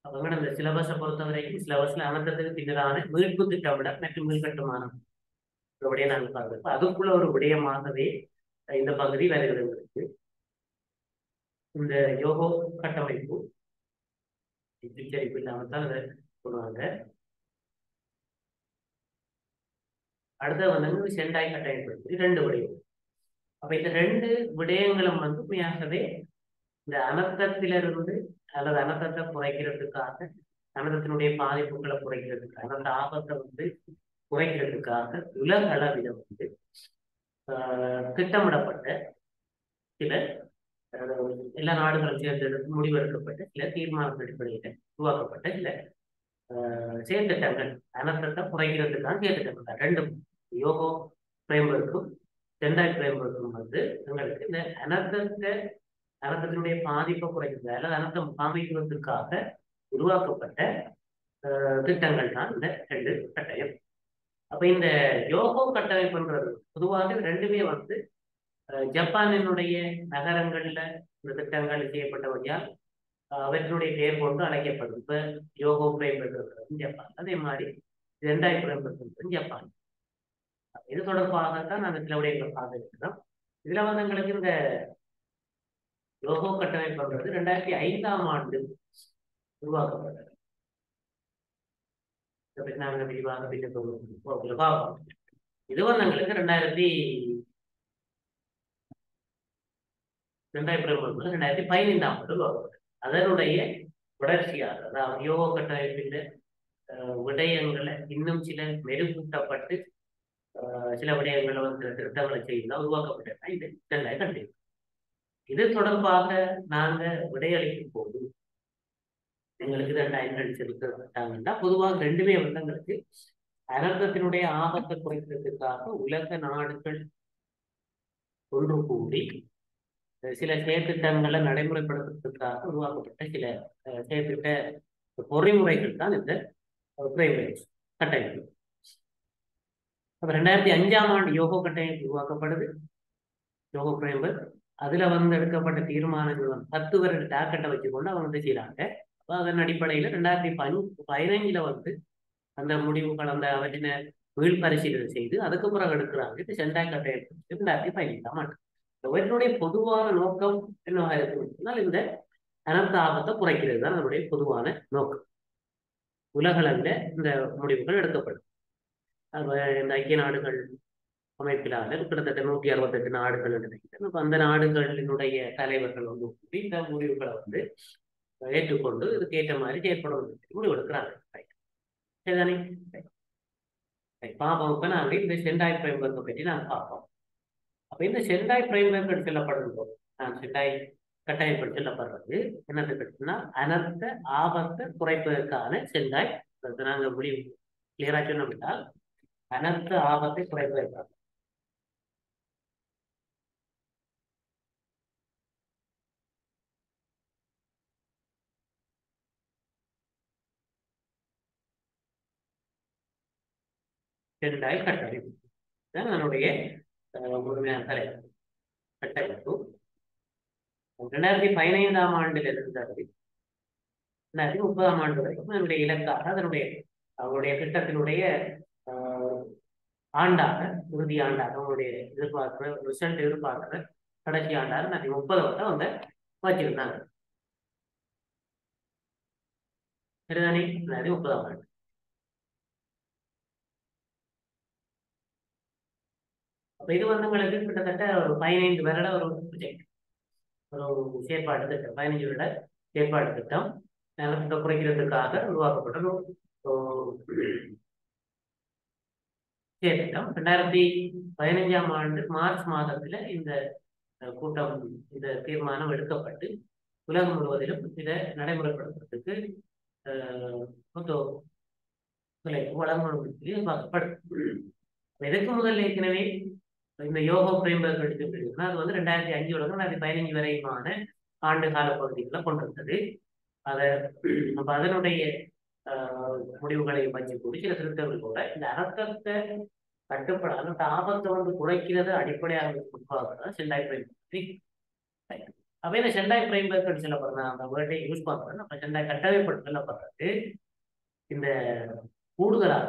அவங்க அந்த சிலபஸை பொறுத்த வரைக்கும் சிலபஸ்ல அனந்தத்துக்கு பின்னரான மீட்பு திட்டமிட மற்றும் மீள்கட்டுமானம் விடய நாங்கள் பார்க்கிறோம் அதுக்குள்ள ஒரு விடயமாகவே இந்த பகுதி வருகிறது இந்த யோகோ கட்டமைப்பு பிக்சரிப்பு இல்லாமல் தான் அதை சொல்லுவாங்க அடுத்தது வந்து செண்டாய் கட்டமைப்பு ரெண்டு விடயம் அப்ப இந்த ரெண்டு விடயங்களும் வந்து உண்மையாகவே இந்த அனர்த்தத்திலிருந்து அல்லது அனர்த்தத்தை குறைக்கிறதுக்காக அனர்த்தத்தினுடைய பாதிப்புகளை குறைக்கிறதுக்காக அந்த ஆபத்தை வந்து குறைக்கிறதுக்காக உலக அளவில் வந்து ஆஹ் திட்டமிடப்பட்ட சில ஆஹ் எல்லா நாடுகளும் சேர்ந்தெடுத்து முடிவெடுக்கப்பட்ட சில தீர்மானத்தின் அடிப்படையில் உருவாக்கப்பட்ட சில ஆஹ் செயற்திட்டங்கள் அனர்த்தத்தை குறைக்கிறதுக்கான செயற்திட்டங்கள் தான் ரெண்டும் யோகோ பிரேம்வர்க்கும் சென்டாய் பிரேம்வர்க்கும் வந்து எங்களுக்கு இந்த அனர்த்தத்தை அனர்த்தத்தினுடைய பாதிப்பை குறைக்கிறது அல்லது அனர்த்தம் காமிக்கிறதுக்காக உருவாக்கப்பட்ட ஆஹ் திட்டங்கள் தான் இந்த ரெண்டு கட்டயம் அப்ப இந்த யோகோ கட்டமைப்புன்றது பொதுவாக ரெண்டுமே வந்து அஹ் ஜப்பானினுடைய நகரங்கள்ல இந்த திட்டங்கள் செய்யப்பட்டவரையால் அவற்றினுடைய பெயர் கொண்டு அழைக்கப்படும் இப்ப யோகோ பிரேம்பு ஜப்பான் அதே மாதிரி ரெண்டாய் பிரேம்பு ஜப்பான் இது தொடர்பாகத்தான் நாங்கள் சில விடயங்களை பார்த்துருக்கிறோம் இதுல வந்து எங்களுக்கு இந்த யோகோ கட்டமைப்புன்றது ரெண்டாயிரத்தி ஐந்தாம் ஆண்டு உருவாக்கப்பட்டது இதை பற்றி நாங்கள் விரிவாக பின்னர் பார்ப்போம் இது வந்து எங்களுக்கு ரெண்டாயிரத்தி ரெண்டாயிரத்தி பதிமூணு ரெண்டாயிரத்தி பதினைந்தாம் ஆண்டு உருவாக்கப்பட்டது அதனுடைய தொடர்ச்சியாக அதாவது யோகோ கட்டமைப்பின் விடயங்களை இன்னும் சில மெருகூட்டப்பட்டு சில விடயங்களை வந்து திருத்தங்களை செய்யலாம் உருவாக்கப்பட்டது இது ரெண்டாயிரத்தி கண்டிப்பாக இது தொடர்பாக நாங்க விடையளிக்கும் போது எங்களுக்கு ரெண்டாயிரம் அடிச்சிருக்காங்கன்னா பொதுவாக ரெண்டுமே வந்து எங்களுக்கு அனர்த்தத்தினுடைய ஆபத்தை குறைக்கிறதுக்காக உலக நாடுகள் ஒன்று கூடி சில செயற்திட்டங்களை நடைமுறைப்படுத்துறதுக்காக உருவாக்கப்பட்ட சில செயற்திட்ட பொறிமுறைகள் தான் இந்த கட்டமைப்பு அப்ப ரெண்டாயிரத்தி அஞ்சாம் ஆண்டு யோகோ கட்டமைப்பு உருவாக்கப்படுது யோகோ பிரேம்பர் அதுல வந்து எடுக்கப்பட்ட தீர்மானங்கள் வந்து பத்து வருட டாக்கெட்டை வச்சுக்கொண்டு அவங்க வந்து செய்யறாங்க அப்போ அதன் அடிப்படையில ரெண்டாயிரத்தி பன் பதினைஞ்சுல வந்து அந்த முடிவுகள் அந்த அவற்றின மீள் பரிசீலனை செய்து அதுக்கு பிறகு எடுக்கிறாங்க இது சென்டாய் கட்டமைப்பு ரெண்டாயிரத்தி பதினைந்தாம் ஆண்டு இவற்றினுடைய பொதுவான நோக்கம் என்னவாக இருக்குன்னா இந்த அனர்த்த ஆபத்தை குறைக்கிறது தான் நம்முடைய பொதுவான நோக்கம் உலகளவில் இந்த முடிவுகள் எடுக்கப்படும் இந்த ஐக்கிய நாடுகள் அமைப்பிலான கிட்டத்தட்ட நூற்றி அறுபத்தெட்டு நாடுகள் நினைக்கிறேன் அந்த நாடுகளினுடைய தலைவர்கள் வந்து இந்த முடிவுகளை வந்து ஏற்றுக்கொண்டு இதுக்கு ஏற்ற மாதிரி செயற்படும் முடிவு எடுக்கிறாங்க சரிதானே பாப்போம் இப்ப நாங்கள் இந்த செண்டாய் பிரேம்வர்க்கை பற்றி நாங்கள் பார்ப்போம் அப்ப இந்த செண்டாய் பிரேம்வர்க் சொல்லப்படுறது போது நான் செண்டாய் கட்டமைப்பு சொல்லப்படுறது என்னது கேட்டுன்னா அனர்த்த ஆபத்தை குறைப்பதற்கான செண்டாய் நாங்கள் முடிவு கிளியரா சொன்னோம்னால் அனர்த்த ஆபத்தை குறைப்பதற்காக செண்டாய் கட்டமைப்பு தான் என்னுடைய முழுமையான தலைவர் கட்டமைப்பு ரெண்டாயிரத்தி பதினைந்தாம் ஆண்டில் இருந்தது ரெண்டாயிரத்தி முப்பதாம் ஆண்டு வரைக்கும் அதனுடைய இலக்காக அதனுடைய அவருடைய திட்டத்தினுடைய ஆண்டாக இறுதி ஆண்டாக அவங்களுடைய எதிர்பார்க்கிற ரிசல்ட் எதிர்பார்க்கிற கடைசி ஆண்டாக ரெண்டாயிரத்தி முப்பது வரை வந்து வச்சிருந்தாங்க சரிதானே ரெண்டாயிரத்தி முப்பதாம் ஆண்டு அப்ப இது வந்து உங்களுக்கு கிட்டத்தட்ட ஒரு பதினைந்து வருட ஒரு ப்ரொஜெக்ட் ஒரு செயற்பாடு திட்டம் பதினைஞ்சு வருட செயற்பாடு திட்டம் நிலத்தை குறைக்கிறதுக்காக உருவாக்கப்பட்ட செயற்திட்டம் ரெண்டாயிரத்தி பதினைஞ்சாம் ஆண்டு மார்ச் மாதத்துல இந்த கூட்டம் இந்த தீர்மானம் எடுக்கப்பட்டு உலகம் முழுவதிலும் இதை நடைமுறைப்படுத்துறதுக்கு வழங்கப்படும் எதிர்பார்க்கப்படும் எதற்கு முதல்ல ஏற்கனவே இந்த யோகா பிரேம்பர்க் எடுத்துக்கிட்டீங்கன்னா அது வந்து ரெண்டாயிரத்தி அஞ்சு வரைக்கும் ரெண்டாயிரத்தி பதினஞ்சு வரையுமான ஆண்டு கால பகுதிகளை கொண்டிருந்தது அதை அப்ப அதனுடைய முடிவுகளை வச்சு கூடி சில திருத்தங்கள் கூட இந்த அரசத்தை கட்டுப்பட அந்த ஆபத்தை வந்து குறைக்கிறது அடிப்படையாக உருவாக்குறதா செல்லாய் பிரேம்பர்க் அப்ப இந்த செண்டாய் ஃப்ரேம்வொர்க் சொல்லப்படுற அந்த வேர்டை யூஸ் பண்றேன் நம்ம செண்டாய் கட்டமைப்பு சொல்லப்படுறது இந்த கூடுதலாக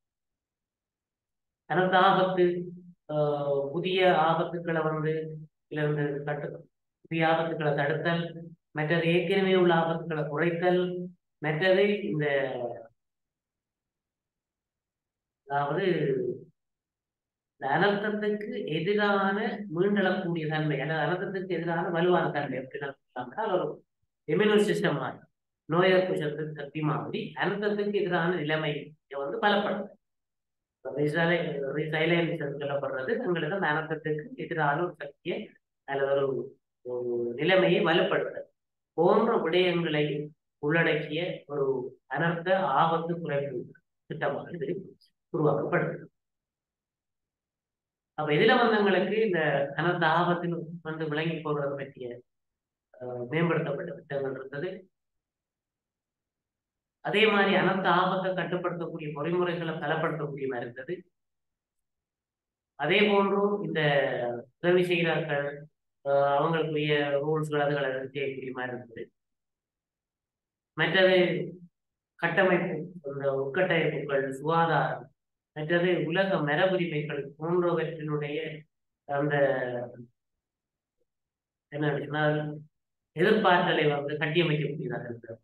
அனந்த ஆபத்து ஆஹ், புதிய ஆபத்துக்களை வந்து இதுல இருந்து கட்டு புதிய ஆபத்துக்களை தடுத்தல் மற்றது ஏற்கனவே உள்ள ஆபத்துக்களை குறைத்தல் மற்றது இந்த அதாவது இந்த அனர்த்தத்துக்கு எதிரான மீண்டெழக்கூடிய தன்மை அல்லது அனர்த்தத்துக்கு எதிரான வலுவான தன்மை அப்படின்னு சொல்லாம ஒரு இம்யூனல் சிஸ்டம் மாதிரி நோய் எதிர்ப்பு சக்தி சக்தி மாதிரி அனர்த்தத்துக்கு எதிரான நிலைமையை வந்து பலப்படுது ரிசைலன்ஸ் சொல்லப்படுறது தங்களிடம் அனர்த்தத்துக்கு எதிரான ஒரு சக்தியை அல்லது ஒரு ஒரு நிலைமையை வலுப்படுத்துறது போன்ற விடயங்களை உள்ளடக்கிய ஒரு அனர்த்த ஆபத்து குறைப்பு திட்டமாக இது உருவாக்கப்படுது அப்ப இதுல வந்தவங்களுக்கு இந்த அனர்த்த ஆபத்தில் வந்து விளங்கி போடுறது பற்றிய அஹ், மேம்படுத்தப்பட்ட திட்டங்கள் இருந்தது அதே மாதிரி அனர்த்த ஆபத்தை கட்டுப்படுத்தக்கூடிய பொறிமுறைகளை பலப்படுத்தக்கூடியமா இருந்தது அதே போன்றும் இந்த உதவி செய்கிறார்கள் அஹ், அவங்களுக்குரிய ரூல்ஸ்கள் அதுகளை செய்யக்கூடிய மாதிரி இருந்தது மற்றது கட்டமைப்பு இந்த உட்கட்டமைப்புகள் சுகாதாரம் மற்றது உலக மரபுரிமைகள் போன்றவற்றினுடைய அந்த என்ன சொன்னால் எதிர்பார்த்தலை வந்து கட்டியமைக்கக்கூடியதாக இருக்கிறது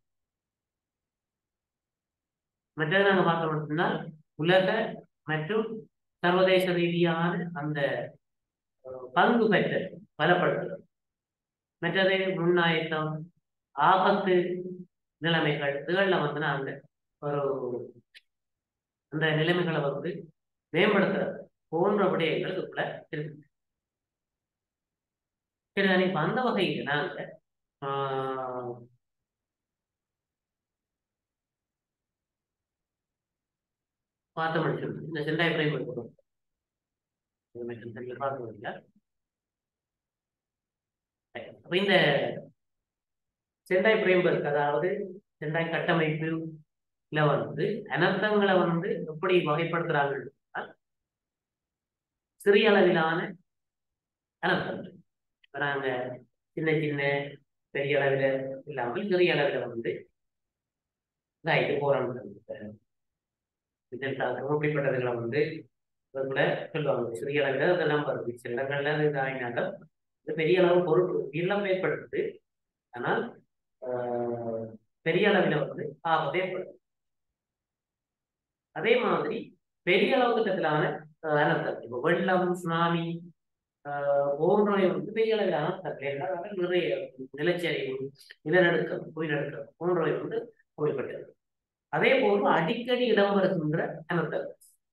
மற்றது நாங்க பார்த்தோம் அப்படின்னா உலக மற்றும் சர்வதேச ரீதியான அந்த அஹ், பங்கு பெற்றல் பலப்படுத்துதல் மற்றது முன்னாயத்தம் ஆபத்து நிலைமைகள் இதுகளில் வந்து நாங்க ஒரு அந்த நிலைமைகளை வந்து மேம்படுத்துறது போன்ற விடயங்கள் இதுக்குள்ள இருக்கு சரி நான் இப்ப அந்த வகையில நாங்க ஆஹ், பார்த்த முடியும் இந்த செண்டாய் பிரைம் இருக்கணும் சரியா பார்க்க முடியல அப்ப இந்த செண்டாய் பிரேம்பர்க் அதாவது செண்டாய் கட்டமைப்புல வந்து அனர்த்தங்களை வந்து எப்படி வகைப்படுத்துறாங்க அப்படின்னா, சிறிய அளவிலான அனர்த்தங்கள் இப்ப நாங்க சின்ன சின்ன பெரிய அளவில் இல்லாமல் சிறிய அளவில் வந்து இதான் இது போறாங்க இப்படிப்பட்டதுகளை வந்து கூட சொல்லுவாங்க சிறிய அளவில் அது நம்பர் சில இடங்கள்ல அது இதாகினாலும் இது பெரிய அளவு பொருள் இழப்பு ஏற்படுத்துது ஆனால் ஆஹ், பெரிய அளவில் வந்து ஆபத்து ஏற்படுது அதே மாதிரி பெரிய அளவு திட்டத்திலான ஆஹ், அனர்த்தம் இப்போ வெள்ளம் சுனாமி ஆஹ், போன்றவை வந்து பெரிய அளவிலான அனர்த்தங்கள் எல்லாரும் நிறைய நிலச்சரிவு நிலநடுக்கம் புயநடுக்கம் போன்றவை வந்து குறிப்பிட்டது அதே போன்று அடிக்கடி இடம்பெறுகின்ற அனர்த்தங்கள்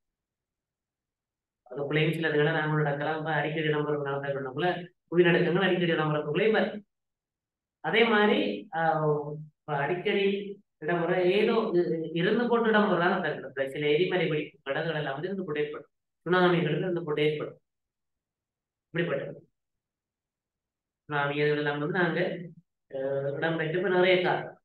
அது பிள்ளைங்க சில இதுகளை நாங்கள் நடக்கலாம் இப்ப அடிக்கடி இடம்பெறும் நடந்தவங்கள புயநடுக்கங்கள் அடிக்கடி இடம்பெறக்குள்ளேயும் வருது அதே மாதிரி ஆஹ், இப்ப அடிக்கடி இடம்பெற ஏதோ இ- இ- இருந்து கொண்டு இடம்பெறான தருணத்துல சில எரிமலை வெடிப்பு கடல்கள் எல்லாம் வந்து இருந்து கொண்டு ஏற்படும் சுனாமிகள் இருந்து கொண்டு ஏற்படும் இப்படிப்பட்டது சுனாமி இதெல்லாம் வந்து நாங்க ஆஹ், இடம்பெற்று இப்ப நிறைய காரணம்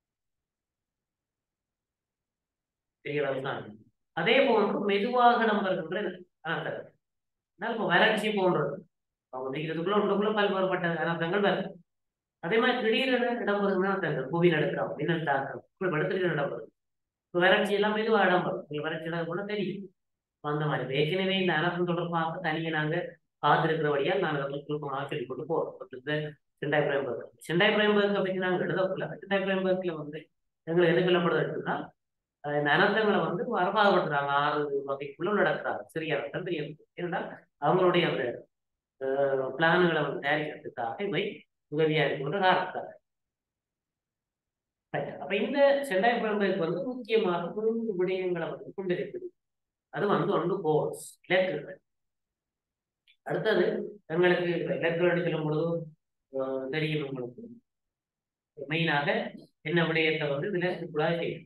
பெரிய அளவு சுனாமி அதே போன்று மெதுவாக இடம்பெறுகின்ற அனர்த்தங்கள் ஆனால் இப்போ வறட்சி போன்றது அவங்க நிற்கிறதுக்குள்ள உள்ளுக்குள்ள பல்வேறுபட்ட அனர்த்தங்கள் வருது அதே மாதிரி திடீரென இடம்பெறுகிற அனர்த்தங்கள் புவி நடுக்கம் மின்னல் தாக்கம் இப்படி படுத்துட்டு இடம்பெறும் இப்போ வறட்சி எல்லாம் மெதுவா இடம்பெறும் உங்களுக்கு வறட்சி இடம் கூட தெரியும் இப்ப அந்த மாதிரி இப்ப ஏற்கனவே இந்த அனர்த்தம் தொடர்பாக தனியே நாங்க காத்திருக்கிறபடியா நாங்கள் அதை சுருக்கமாக சொல்லிக் கொண்டு போறோம் செண்டாய் பிரேம்பர்க் செண்டாய் பிரேம்பர்க்கை பற்றி நாங்கள் எழுதக்குள்ள செண்டாய் பிரேம்பர்க்ல வந்து எங்களுக்கு எது சொல்லப்படுது அப்படின்னா அஹ் இந்த அனர்த்தங்களை வந்து வரபாகப்படுத்துறாங்க ஆறு வகைக்குள்ள நடக்கிறாங்க சிறிய அனர்த்தம் பெரிய அனர்த்தம். ஏனென்றால் அவங்களுடைய அந்த பிளான்களை வந்து தயாரிக்கிறதுக்காக இவை உதவியா இருக்கின்ற காரணத்தால் Right. அப்ப இந்த செண்டாய் பிரேம்பர்க் வந்து முக்கியமாக மூன்று விடயங்களை வந்து கொண்டிருக்குது அது வந்து ஒன்று கோர்ஸ் இலக்குகள் அடுத்தது எங்களுக்கு இலக்குகள் சொல்லும் பொழுது அஹ், தெரியும் உங்களுக்கு மெயினாக என்ன விடயத்தை வந்து இதுல கூடாது செய்யும்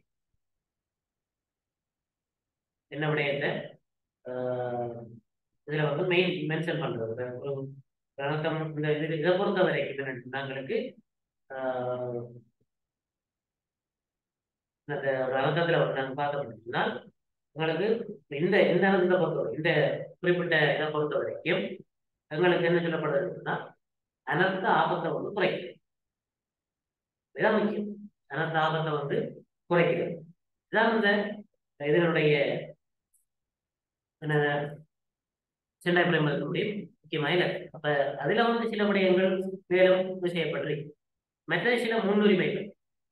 என்ன விடயத்தை ஆஹ், இதுல வந்து மெயின் மென்ஷன் பண்றது ஒரு வணக்கம் இந்த இது இதை பொறுத்த வரைக்கும் என்ன நாங்களுக்கு ஆஹ், அந்த ஒரு அர்த்தத்துல வந்து நாங்க பார்த்தோம் அப்படின்னா உங்களுக்கு இந்த இந்த அர்த்தத்தை பொறுத்தவரை இந்த குறிப்பிட்ட இதை பொறுத்த வரைக்கும் எங்களுக்கு என்ன சொல்லப்படுது அப்படின்னா அனர்த்த ஆபத்தை வந்து குறைக்கிறது இதுதான் முக்கியம் அனர்த்த ஆபத்தை வந்து குறைக்கிறது இதான் இந்த இதனுடைய என்ன சென்னை பிரேமத்தினுடைய முக்கியமான இலக்கு அப்ப அதுல வந்து சில விடயங்கள் மேலும் செய்யப்பட்டு மற்ற சில முன்னுரிமைகள்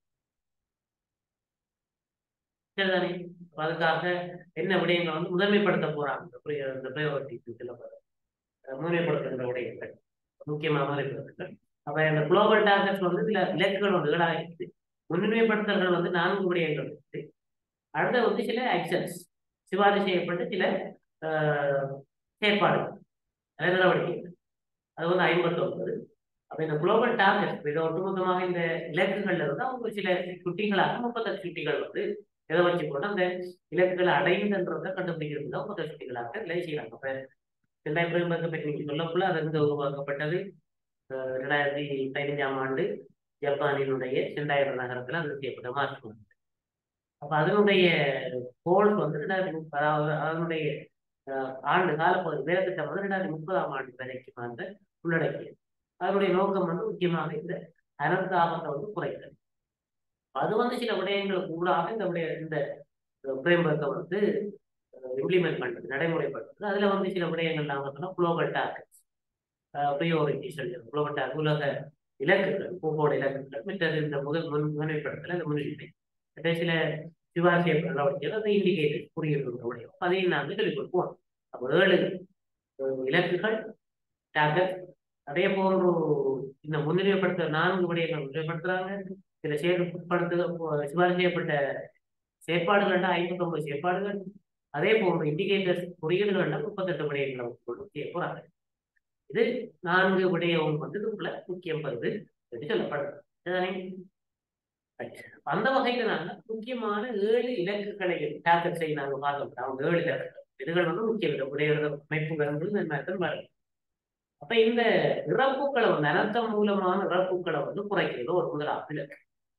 சரிதானே அப்ப அதுக்காக என்ன விடயங்களை வந்து முதன்மைப்படுத்த போறாங்க இந்த pri- இந்த priority சில முன்னிலைப்படுத்துகின்ற விடயங்கள் முக்கியமாக இருக்கிறது அப்ப இந்த குளோபல் டார்கெட்ஸ் வந்து சில இலக்குகள் வந்து ஏழாக இருக்குது முன்னுரிமைப்படுத்தல்கள் வந்து நான்கு விடயங்கள் இருக்குது அடுத்து வந்து சில ஆக்ஷன்ஸ் சிபாரிசு செய்யப்பட்ட சில ஆஹ், செயற்பாடுகள் அதாவது நடவடிக்கைகள் அது வந்து ஐம்பத்தி ஒன்பது அப்ப இந்த குளோபல் டார்கெட் இதை ஒட்டுமொத்தமாக இந்த இலக்குகள்ல இருந்து அவங்க சில சுட்டிகளாக முப்பத்தெட்டு சுட்டிகள் வந்து எதை வச்சு கூட அந்த இலக்குகளை அடையுதுன்றதை கண்டுபிடிக்கிறது தான் முப்பத்தெட்டு சுட்டிகளாக இதை செய்யறாங்க அப்ப ரெண்டாயிரத்தி பதினொன்று பற்றி நீங்க சொல்லக்குள்ள அது வந்து உருவாக்கப்பட்டது அஹ், ரெண்டாயிரத்தி பதினைஞ்சாம் ஆண்டு ஜப்பானினுடைய செண்டாயிரம் நகரத்துல அது செய்யப்பட்ட மாற்றம் அப்ப அதனுடைய கோல் வந்து ரெண்டாயிரத்தி முப்பது அதாவது அதனுடைய அஹ், ஆண்டு காலப்பகுதி வேலைத்திட்டம் வந்து ரெண்டாயிரத்தி முப்பதாம் ஆண்டு வரைக்கும் அந்த உள்ளடக்கியது அதனுடைய நோக்கம் வந்து முக்கியமாக இந்த அனர்த்த ஆபத்தை வந்து குறைக்கிறது அது வந்து சில விடயங்களுக்கு ஊடாக இந்த விடய இந்த பிரேம்வர்க்கை வந்து இம்ப்ளிமெண்ட் பண்றது நடைமுறைப்படுத்துறது அதுல வந்து சில விடயங்கள் நாம சொன்னா குளோபல் டார்கெட்ஸ் ப்ரியோரிட்டி சொல்லுறது குளோபல் டார்கெட் உலக இலக்குகள் பூகோள இலக்குகள் மற்றது இந்த முதல் முன் முன்வைப்படுத்தல இந்த முன்னுரிமை மற்ற சில சிவாசிய நடவடிக்கைகள் அந்த இண்டிகேட்டர் குறியீடு விடயம் அதையும் நாங்கள் சொல்லிக் கொடுப்போம் அப்போ ஏழு அஹ், இலக்குகள் டார்கெட் அதே போன்று இந்த முன்னிலைப்படுத்த நான்கு விடயங்கள் முன்னிலைப்படுத்துறாங்க சில செயல்படுத்த சிபாரிசு செய்யப்பட்ட செயற்பாடுகள்னா ஐம்பத்தி ஒன்பது செயற்பாடுகள் அதே போன்று இண்டிகேட்டர்ஸ் குறியீடுகள்ல முப்பத்தெட்டு விடயங்களை கொண்டு செய்ய போறாங்க இது நான்கு விடயம் வந்து இதுக்குள்ள முக்கியம் வருது என்று சொல்லப்படுது சரிதானே? Right. அந்த வகையில நாங்க முக்கியமான ஏழு இலக்குகளை டார்கெட் செய்ய நாங்க பார்த்தோம் அவங்க ஏழு இலக்குகள் இதுகள் வந்து முக்கிய விடையோட அமைப்புகள் வந்து இந்த மாதிரி வரும் அப்ப இந்த இறப்புகளை வந்து அனர்த்தம் மூலமான இறப்புகளை வந்து குறைக்கிறது ஒரு முதலாவது இலக்கு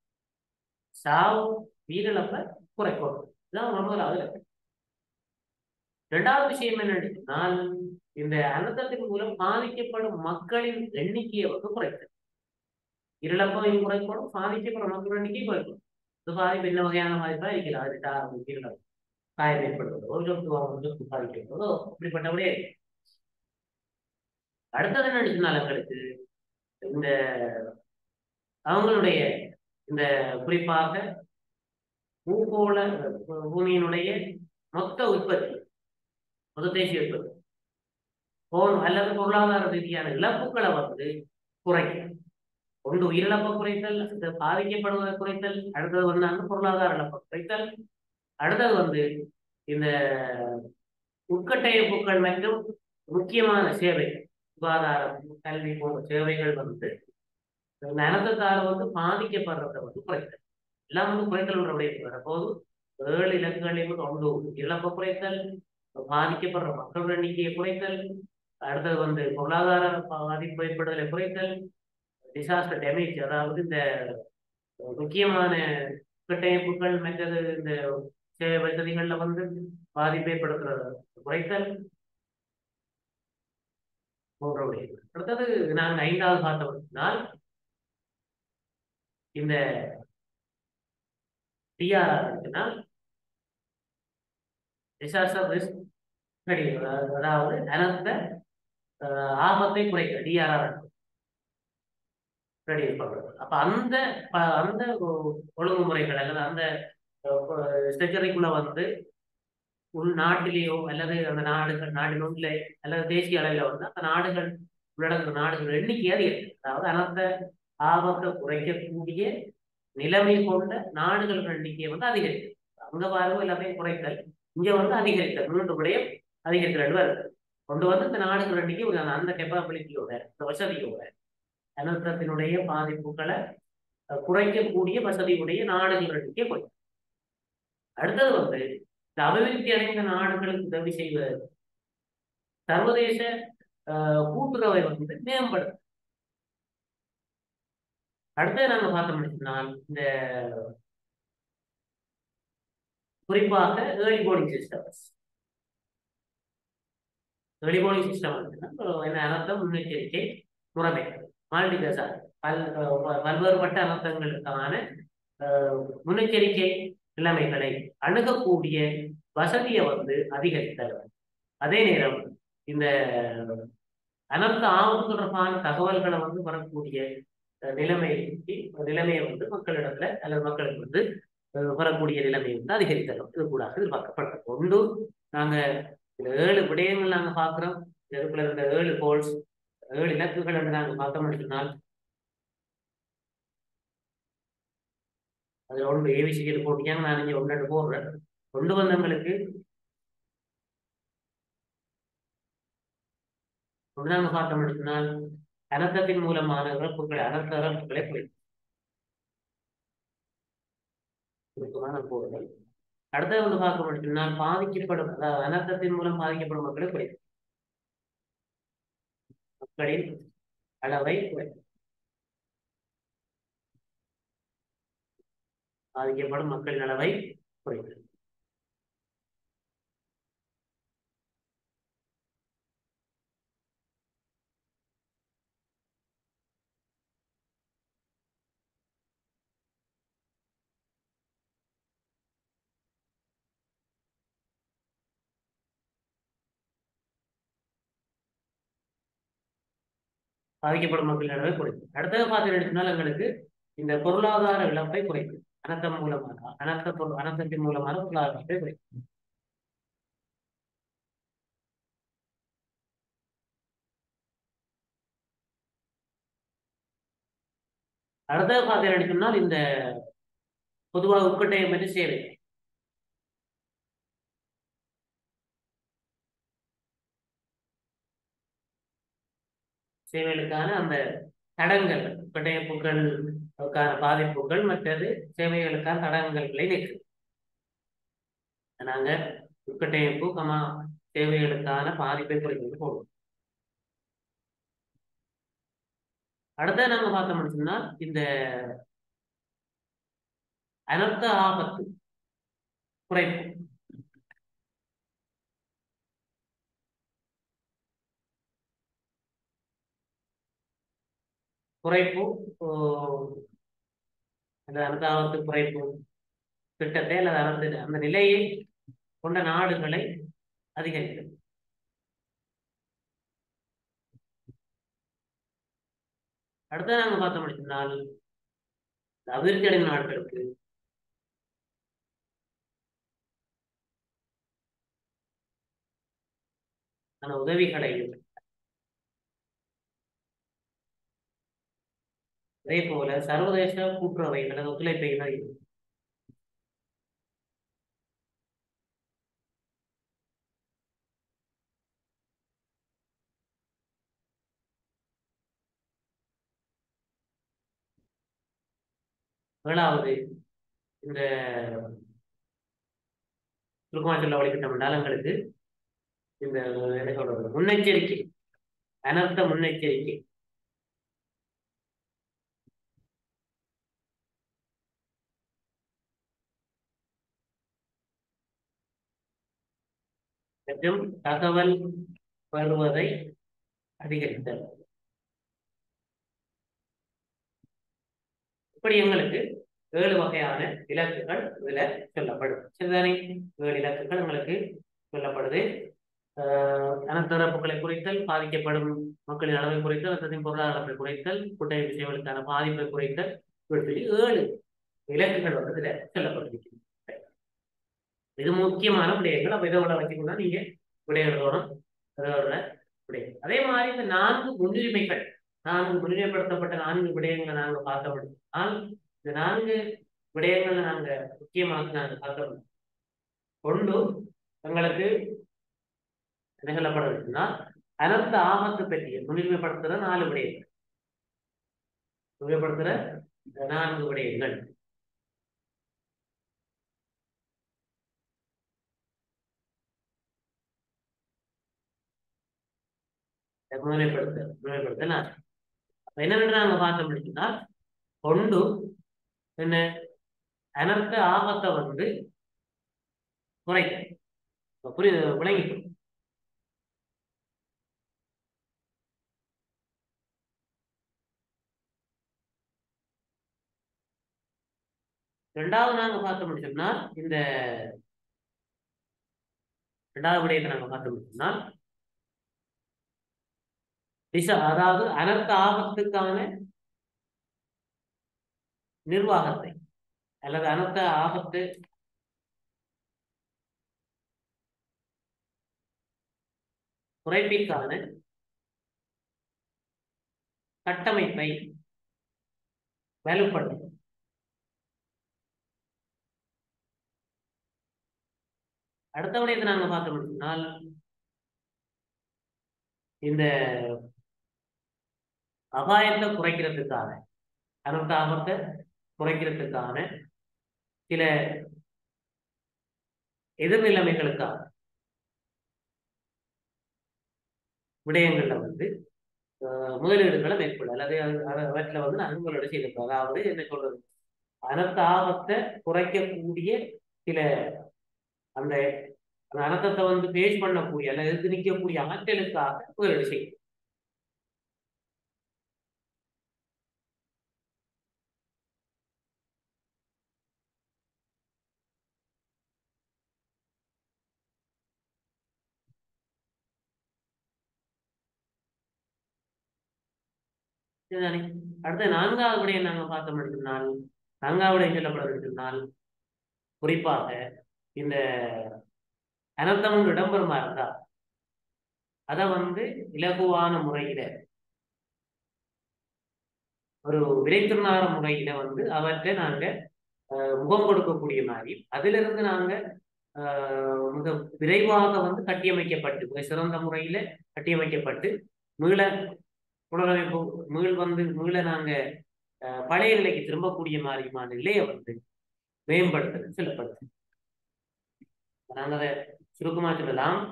சாவு உயிரிழப்பை குறைக்கணும் இதுதான் ஒரு முதலாவது இலக்கு இரண்டாவது விஷயம் என்னன்னு நான் இந்த அனர்த்தத்தின் மூலம் பாதிக்கப்படும் மக்களின் எண்ணிக்கையை வந்து குறைக்கிறது இழப்பையும் குறைக்கணும் பாதிக்கப்படும் மக்கள் எண்ணிக்கையை குறைக்கணும் இது பாதிப்பு என்ன வகையான பாதிப்பா இருக்கலாம் அது தாரம் உயிரிழப்பு காயம் ஏற்படுவதோ சொத்து வாங்குவதோ பாதிக்கிறதோ இப்படிப்பட்டபடியே இருக்கு. அடுத்தது என்ன நலங்களுக்கு இந்த அவங்களுடைய இந்த குறிப்பாக பூகோள பூமியினுடைய மொத்த உற்பத்தி மொத்த தேசிய உற்பத்தி போன் அல்லது பொருளாதார ரீதியான இழப்புகளை வந்து குறைக்கும் ஒன்று உயிரிழப்பை குறைத்தல் இந்த பாதிக்கப்படுவதை குறைத்தல் அடுத்தது வந்து அந்த பொருளாதார இழப்பை குறைத்தல் அடுத்தது வந்து இந்த உட்கட்டமைப்புகள் மற்றும் முக்கியமான சேவை சுகாதாரம் கல்வி போன்ற சேவைகள் வந்து நலத்தத்தால் வந்து பாதிக்கப்படுறதை வந்து குறைத்தல் எல்லாம் வந்து குறைத்தல் உடைய போது ஏழு இலக்குகளையும் ஒன்று இழப்பை குறைத்தல் பாதிக்கப்படுற மக்கள் எண்ணிக்கையை குறைத்தல் அடுத்தது வந்து பொருளாதார பாதிப்பு ஏற்படுதலை குறைத்தல் டிசாஸ்டர் டேமேஜ் அதாவது இந்த முக்கியமான கட்டமைப்புகள் மற்றது இந்த சேவை வசதிகள்ல வந்து பாதிப்பு ஏற்படுத்துற குறைத்தல் போன்றவை அடுத்தது நாங்கள் ஐந்தாவது பார்த்தோம்னால் இந்த டிஆர்ஆர் இருக்குன்னா டிசாஸ்டர் ரிஸ்க் அதாவது அனர்த்த அஹ், ஆபத்தை குறைக்க டிஆர்ஆர் ரெடியூஸ் பண்றது அப்ப அந்த ப- அந்த ஒ- ஒழுங்குமுறைகள் அல்லது அந்த ஸ்ட்ரக்சரிக்குள்ள வந்து உள் நாட்டிலேயோ அல்லது அந்த நாடுகள் நாட்டின் உள்ளே அல்லது தேசிய அளவில் வந்து அந்த நாடுகள் உள்ளடங்கிய நாடுகள் எண்ணிக்கை அதிகரிக்கும் அதாவது அனர்த்த ஆபத்தை குறைக்கக்கூடிய நிலைமை கொண்ட நாடுகள் எண்ணிக்கையை வந்து அதிகரிக்கும் அங்க பாருங்க எல்லாமே குறைத்தல் இங்க வந்து அதிகரித்தல் மூன்று விடயம் அதிகரித்தல் வருது கொண்டு வந்து இந்த நாடுகள் எண்ணிக்கை ஒரு அந்த- அந்த கெப்பாபிலிட்டியோட அந்த வசதியோட அனர்த்தத்தினுடைய பாதிப்புகளை அஹ், குறைக்கக்கூடிய வசதியுடைய நாடுகள் எண்ணிக்கை குறைக்கும் அடுத்தது வந்து இந்த அபிவிருத்தி அடைந்த நாடுகளுக்கு உதவி செய்வது சர்வதேச அஹ், கூட்டுறவை வந்து மேம்படுத்தும் அடுத்தது நாங்க பார்த்தோம்னா இந்த குறிப்பாக early boarding systems early boarding system என்ன அனர்த்த முன்னெச்சரிக்கை முறைமை மால்டிகசார் பல் ப- பல்வேறுபட்ட அனர்த்தங்களுக்கான அஹ், முன்னெச்சரிக்கை நிலைமைகளை அணுகக்கூடிய வசதியை வந்து அதிகரித்தல் அதே நேரம் இந்த அனர்த்த ஆபத்து தொடர்பான தகவல்களை வந்து வரக்கூடிய அஹ், நிலைமைக்கு நிலைமையை வந்து மக்களிடத்துல அல்லது மக்களுக்கு வந்து அஹ், வரக்கூடிய நிலைமையை வந்து அதிகரித்தலும் இது கூட எதிர்பார்க்கப்பட்டது ஒன்று நாங்க இந்த ஏழு விடயங்கள் நாங்க பார்க்கிறோம் இதுக்குள்ள இருந்த ஏழு கோல்ஸ் ஏழு இலக்குகள் என்று நாங்க பார்த்தோம் சொன்னால் அதுல ஒன்று ஏவிசிக்கு போட்டியாங்க நான் இங்க ஒன்று போடுறேன் கொண்டு வந்தவங்களுக்கு ஒன்று நாங்க பார்த்தோம் சொன்னால் அனர்த்தத்தின் மூலமான இறப்புகளை அனர்த்த இறப்புகளை குறைக்கும் சுருக்கமான போடுதல் அடுத்தது வந்து பார்க்க சொன்னால் பாதிக்கப்படும் அதாவது அனர்த்தத்தின் மூலம் பாதிக்கப்படும் மக்களை குறைக்கும் மக்களின் அளவை குறைக்கும் பாதிக்கப்படும் மக்களின் அளவை குறைக்கும் பாதிக்கப்படும் மக்களின் அளவை குறைக்கும் அடுத்தது பார்த்தீங்கன்னா எங்களுக்கு இந்த பொருளாதார இழப்பை குறைக்கும் அனர்த்தம் மூலமாக அனர்த்த பொருள் அனர்த்தத்தின் மூலமான பொருளாதார இழப்பை குறைக்கும் அடுத்தது பார்த்தீங்கன்னு சொன்னால் இந்த பொதுவாக உட்கட்டயம் பற்றி சேவை சேவைகளுக்கான அந்த தடங்கள் உட்கட்டமைப்புகளுக்கான பாதிப்புகள் மற்றது சேவைகளுக்கான தடங்கல்களை நீக்கு நாங்க உட்கட்டமைப்பு கமா சேவைகளுக்கான பாதிப்பை குறைக்கிறது போடுவோம் அடுத்த நாங்க பார்த்தோம்னு சொன்னா இந்த அனர்த்த ஆபத்து குறைப்பு குறைப்பு ஓ, அந்த அனர்த்த ஆபத்து குறைப்பு திட்டத்தை அல்லது அந்த அந்த நிலையை கொண்ட நாடுகளை அதிகரிக்கும் அடுத்து நாங்க பார்த்தோம் சொன்னால் இந்த அபிவிருத்தி அடைந்த நாடுகளுக்கு அந்த உதவிகளையும் அதே போல சர்வதேச கூட்டுறவை அல்லது ஒத்துழைப்பைகளை ஏழாவது இந்த சுருக்கமாக சொல்ல வழிபட்ட நலங்களுக்கு இந்த என்ன சொல்றது முன்னெச்சரிக்கை அனர்த்த முன்னெச்சரிக்கை மற்றும் தகவல் வருவதை அதிகரித்தல் இப்படி எங்களுக்கு ஏழு வகையான இலக்குகள் இதுல சொல்லப்படும் சரிதானே ஏழு இலக்குகள் உங்களுக்கு சொல்லப்படுது ஆஹ் அனந்தரப்புகளை குறைத்தல் பாதிக்கப்படும் மக்களின் அளவை குறைத்தல் அத்தத்தின் பொருளாதார அளவை குறைத்தல் குட்டை விஷயங்களுக்கான பாதிப்பை குறைத்தல் இப்படி சொல்லி ஏழு இலக்குகள் வந்து இதுல சொல்லப்பட்டிருக்கிறது இது முக்கியமான விடயங்கள் அப்ப இதை உள்ள வச்சுக்கணும்னா நீங்க விடை எழுதணும் அதோட விடை அதே மாதிரி இந்த நான்கு முன்னுரிமைகள் நான்கு முன்னுரிமைப்படுத்தப்பட்ட நான்கு விடயங்களை நாங்க பார்த்தோம் ஆனால் இந்த நான்கு விடயங்களை நாங்க முக்கியமாக நாங்க பார்த்தோம் ஒன்று எங்களுக்கு என்ன சொல்லப்படுறதுன்னா அனர்த்த ஆபத்து பற்றிய முன்னுரிமைப்படுத்துற நாலு விடயங்கள் முன்னுரிமைப்படுத்துற நான்கு விடயங்கள் முன்னிலைப்படுத்த முன்னிலைப்படுத்த நான் அப்ப என்னென்று நாங்க பார்க்க முடியும்னா ஒன்று என்ன அனர்த்த ஆபத்தை வந்து குறைக்க இப்ப புரியுது விளங்கிக்கும் ரெண்டாவது நாங்க பார்த்தோம் சொன்னா இந்த ரெண்டாவது விடயத்தை நாங்க பார்த்தோம் சொன்னா திசா அதாவது அனர்த்த ஆபத்துக்கான நிர்வாகத்தை அல்லது அனர்த்த ஆபத்து குறைப்பிற்கான கட்டமைப்பை வலுப்படுத்தும் அடுத்த விடயத்தை நாங்க பார்த்தோம் சொன்னால் இந்த அபாயத்தை குறைக்கிறதுக்கான அனர்த்த ஆபத்தை குறைக்கிறதுக்கான சில எதிர்நிலைமைகளுக்கான விடயங்கள்ல வந்து அஹ், முதலீடுகளை மேற்கொள்ள அல்லது அது- அது- அவற்றில் வந்து நாங்கள் முதலீடு செய்திருக்கோம் அதாவது என்ன சொல்றது அனர்த்த ஆபத்தை குறைக்கக்கூடிய சில அந்த அந்த அனர்த்தத்தை வந்து பேஸ் பண்ணக்கூடிய அல்லது எதிர்த்து நிற்கக்கூடிய ஆற்றலுக்காக முதலீடு செய்யும் இதுதானே அடுத்த நான்காவது விடயம் நாங்க பார்த்தோம் சொன்னால் நான்காவது விடயம் சொல்லப்படுறது சொன்னால் குறிப்பாக இந்த அனர்த்தம் ஒன்று இடம்பெறுமா இருந்தா அத வந்து இலகுவான முறையில ஒரு விரைத்துணார முறையில வந்து அவற்றை நாங்க அஹ், முகம் கொடுக்கக்கூடிய மாதிரி அதிலிருந்து நாங்க அஹ், மிக விரைவாக வந்து கட்டியமைக்கப்பட்டு மிக சிறந்த முறையில கட்டியமைக்கப்பட்டு மீள புனரமைப்பு மீள் வந்து மீள நாங்க அஹ், பழைய நிலைக்கு திரும்பக்கூடிய மாதிரியான நிலையை வந்து மேம்படுத்துறது சொல்லப்படுது நாங்க அதை சுருக்கமா சொல்லலாம்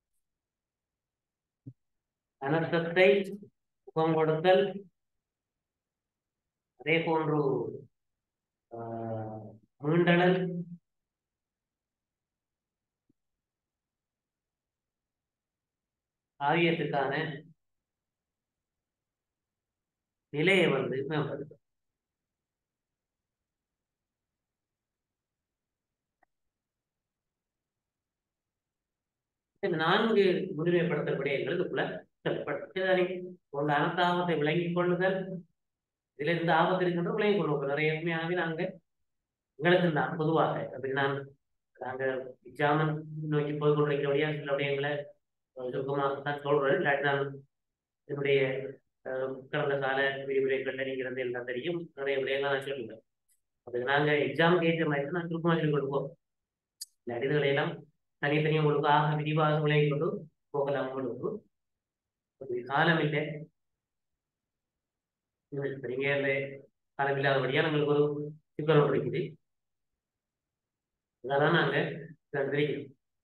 அனர்த்தத்தை முகம் கொடுத்தல் அதே போன்று ஆஹ், மீண்டலல் ஆகியத்துக்கான நிலையை வந்து மேம்படுத்தும் இந்த நான்கு முன்னிலைப்படுத்தல் விடயங்கள் இதுக்குள்ள சொல்லப்படுது உங்க அனர்த்த ஆபத்தை விளங்கிக் கொள்ளுதல் இதுல இந்த ஆபத்து இருக்கின்ற விளங்கிக் கொள்வோம் நிறைய உண்மையாகவே நாங்க எங்களுக்கு தான் பொதுவாக அப்படி நான் நாங்க எக்ஸாமன் நோக்கி போய் கொண்டிருக்கிறபடியா சில விடயங்களை அஹ், சுருக்கமாக தான் சொல்றேன் இல்லாட்டி நான் என்னுடைய அஹ், கடந்த கால விரிவுரைகள்ல நீங்க இருந்து எல்லாம் தெரியும் நிறைய விடயங்கள் நான் சொல்லுவேன் அதுக்கு நாங்க எக்ஸாம் கேட்கிற மாதிரி தான் நான் சுருக்கமாக சொல்லி கொடுப்போம் இல்லாட்டி இதுகளை எல்லாம் தனித்தனியாக உங்களுக்கு ஆக விரிவாக விளங்கி கொண்டு போகலாம் உங்களுக்கு ஒரு காலம் இல்லை இப்ப நீங்க இந்த காலம் இல்லாதபடியா நம்மளுக்கு ஒரு சிக்கல் ஒன்று இருக்குது அதெல்லாம் நாங்க தெரியும்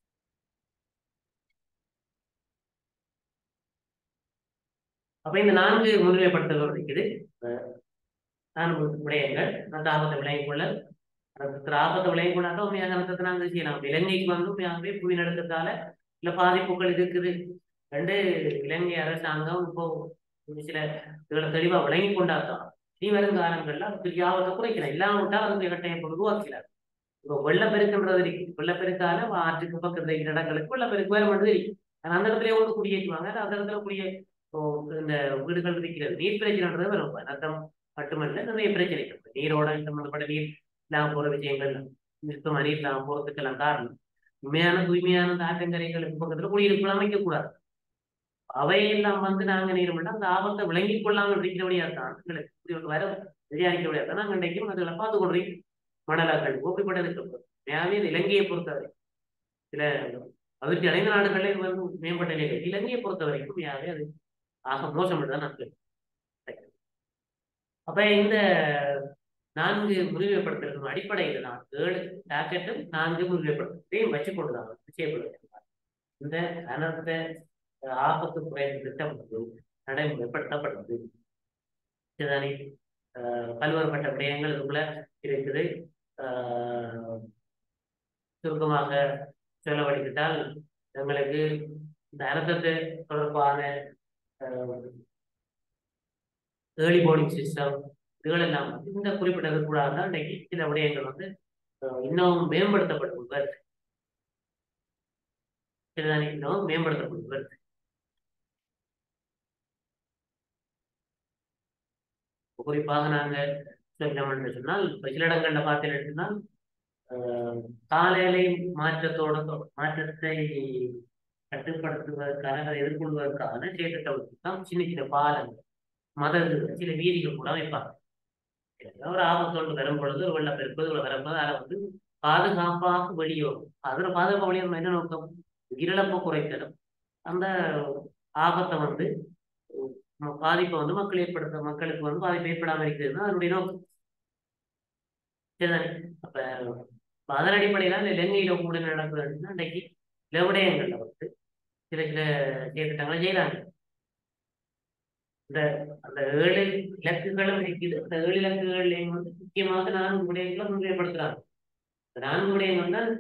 அப்ப இந்த நான்கு முன்னிலைப்படுத்தல்கள் இருக்குது அஹ் நான்கு விடயங்கள் அந்த ஆபத்தை விளங்கிக் கொள்ளல் அந்த ஆபத்தை விளங்கிக் கொள்ளாத உண்மையாக அர்த்தத்தை நாங்கள் செய்யலாம் இலங்கைக்கு வந்து உண்மையாகவே புவி நடக்கத்தால இல்ல பாதிப்புகள் இருக்குது ரெண்டு இலங்கை அரசாங்கம் இப்போ ஒரு சில இதுகளை தெளிவா விளங்கி கொண்டாதான் இனி வரும் காலங்கள்ல அதுக்கு ஆபத்தை குறைக்கலாம் இல்லாவிட்டால் அதுக்கு கட்டாயம் உருவாக்கிறார் இப்போ வெள்ளப்பெருக்குன்றது இருக்கு வெள்ளப்பெருக்கால ஆற்றுக்கு பக்கத்துல இருக்கிற இடங்களுக்கு வெள்ளப்பெருக்கு வேற மட்டும் இருக்கு ஆனா அந்த இடத்துல ஒன்று குடியேற்றுவாங்க அந்த இடத்துல குடியே இப்போ இந்த வீடுகள் இருக்கிறது நீர் பிரச்சனைன்றது வரும் அர்த்தம் மட்டுமல்ல நிறைய பிரச்சனை இருக்கு நீரோட சம்பந்தப்பட்ட நீர் இல்லாம போற விஷயங்கள் நிறுத்தமா நீர் இல்லாம போறதுக்கெல்லாம் காரணம் உண்மையான தூய்மையான தாக்கங்கரைகளுக்கு பக்கத்துல குடியிருப்புகள் அமைக்க கூடாது அவையெல்லாம் வந்து நாங்க நீர்மட்டம் அந்த ஆபத்தை விளங்கிக் கொள்ளாமல் இருக்கிறபடியா தான் எங்களுக்கு இப்படி ஒன்று வர தெரியாதிக்கிறபடியா தான் நாங்க இன்றைக்கும் அதுகளை பார்த்து கொள்றீங்க மணலாக்கள் அப்படிப்பட்டதுக்கு மேலே இலங்கையை பொறுத்தவரை சில அதிர்ச்சி அடைந்த நாடுகளே இது வந்து மேம்பட்ட நிலைகள் இலங்கையை பொறுத்த வரைக்கும் யாரே அது ஆக மோசம் தான் நான் சொல்லுவேன் அப்ப இந்த நான்கு முன்னிலைப்படுத்தல்கள் அடிப்படையில் நான் ஏழு டாக்கெட்டும் நான்கு முன்னிலைப்படுத்தலையும் வச்சுக்கொண்டுதான் செய்யப்படுகிறார் இந்த அனர்த்த அஹ், ஆபத்து குறைந்த திட்டம் வந்து நடைமுறைப்படுத்தப்பட்டது இதுதானே அஹ், பல்வேறுபட்ட விடயங்கள் இதுக்குள்ள இருக்குது அஹ், சுருக்கமாக செலவழித்தால் எங்களுக்கு இந்த அனர்த்தத்தை தொடர்பான ஏர்லி வார்னிங் சிஸ்டம் இதுகளெல்லாம் வந்து இந்த குறிப்பிட்டது கூட தான் இன்றைக்கு சில விடயங்கள் வந்து அஹ், இன்னும் மேம்படுத்தப்பட்டு வருது சரிதானே இன்னும் மேம்படுத்தப்பட்டு வருது குறிப்பாக நாங்க சொல்லணும் என்று சொன்னால் இப்ப சில இடங்கள்ல பார்த்தீங்கன்னு சொன்னால் ஆஹ், காலநிலை மாற்றத்தோட தொ- மாற்றத்தை கட்டுப்படுத்துவதற்கான அதை எதிர்கொள்வதற்கான செயற்திட்டம் தான் சின்ன சின்ன பாலங்கள் மதகுகள் சில வீதிகள் கூட வைப்பாங்க ஒரு ஆபத்தோடு வரும் பொழுது ஒரு வெள்ளப்பெருக்கு இவ்வளவு வரும்போது அதை வந்து பாதுகாப்பாக வெளியோடும் அதுல பாதுகாப்பு வெளியோடும் என்ன நோக்கம் உயிரிழப்பை குறைக்கணும் அந்த ஆபத்தை வந்து உம், பாதிப்பை வந்து மக்கள் ஏற்படுத்த மக்களுக்கு வந்து பாதிப்பு ஏற்படாம இருக்கிறது தான் அதனுடைய நோக்கம் சரிதானே அப்ப அப்ப அதன் அடிப்படையில இந்த இலங்கையில கூட என்ன நடக்குது அப்படின்னா இன்றைக்கு சில விடயங்கள்ல வந்து சில சில செயற்திட்டங்களை செய்யறாங்க இந்த அந்த ஏழு இலக்குகளும் இருக்குது அந்த ஏழு இலக்குகள்லையும் வந்து முக்கியமாக நான்கு விடயங்களை முன்னிலைப்படுத்துறாங்க இந்த நான்கு விடயங்கள் தான்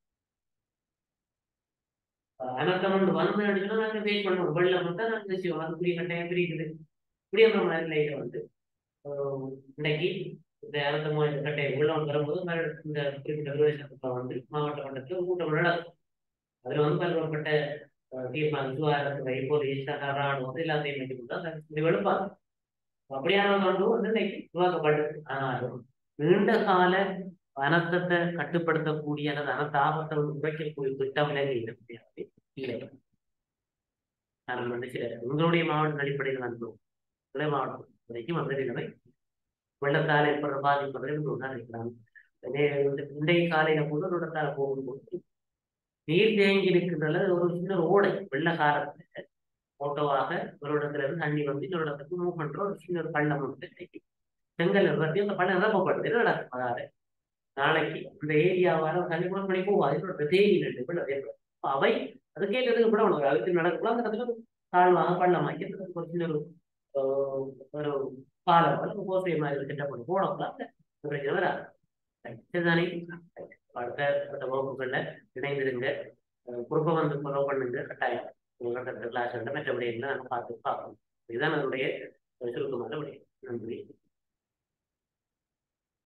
அனர்த்தம் ஒன்று வந்து அடிச்சுன்னா நாங்க ஃபேஸ் பண்ணுவோம் வெள்ளம் மட்டும் நாங்க செய்வோம் அது புரிய கட்டாயம் பிரிக்குது புரிய நிலையில வந்து ஆஹ் இன்னைக்கு இந்த அனர்த்தமோ இந்த கட்டாயம் வெள்ளம் வரும்போது மறு- இந்த குறிப்பிட்ட பிரதேசத்துல வந்து மாவட்ட மட்டத்தில் கூட்டம் நடக்கும் அதுல வந்து பல்வேறுபட்ட அஹ், தீர்மானம் சுகாதாரத்துறை போலீஸ் சக ராணுவம் எல்லாத்தையும் வச்சு கொண்டு அதை முடிவெடுப்பாங்க அப்படியான ஒன்று வந்து இன்னைக்கு உருவாக்கப்பட்டது ஆனாலும் நீண்ட கால அனர்த்தத்தை கட்டுப்படுத்தக்கூடிய அல்லது அனர்த்த ஆபத்தை உரைக்கக்கூடிய திட்டம் இலங்கையில் கிடையாது இல்லை நான் வந்து சில உங்களுடைய மாவட்ட அடிப்படையில் வந்தோம் கிளை மாவட்டம் வரைக்கும் அந்த நிலைமை வெள்ளத்தால் ஏற்படுற பாதிப்புகளை ஒன்றா இருக்கிறாங்க இன்றைய காலையில கூட வெள்ளத்தால போகும்போது நீர் தேங்கி இருக்கின்றன ஒரு சின்ன ஓடை வெள்ள காலத்துல ஓட்டோவாக ஒரு இடத்துல இருந்து தண்ணி வந்து இன்னொரு இடத்துக்கு மூவ் பண்ற ஒரு சின்ன ஒரு பள்ளம் வந்து இன்னைக்கு செங்கல் நிறுத்தி அந்த பள்ளம் நிரப்பப்படுது என்ன நடக்கும் அதாவது நாளைக்கு அந்த ஏரியாவால தண்ணி கூட பண்ணி போகும் அதோட தேங்கி நின்று வெள்ளம் ஏற்படும் அப்ப அவை அது கேட்கறதுக்கு கூட உனக்கு அதுக்கு நடக்கலாம் அந்த இடத்துல ஒரு தாழ்வாக பள்ளமாக்கி அதுக்கு ஒரு சின்ன ஒரு ஆஹ், ஒரு பாலம் போல கோசை மாதிரி ஒரு திட்டம் பண்ணி போடலாம் அந்த பிரச்சனை வராது சரிதானே அடுத்த அடுத்த வகுப்புகள்ல இணைந்திருங்க அஹ் குறுக்க வந்து ஃபாலோ பண்ணுங்க கட்டாயம் உங்களோட கிளாஸ் மற்றபடி எல்லாம் பார்த்து பார்க்கணும் இதுதான் என்னுடைய சுருக்கமான விடயம் நன்றி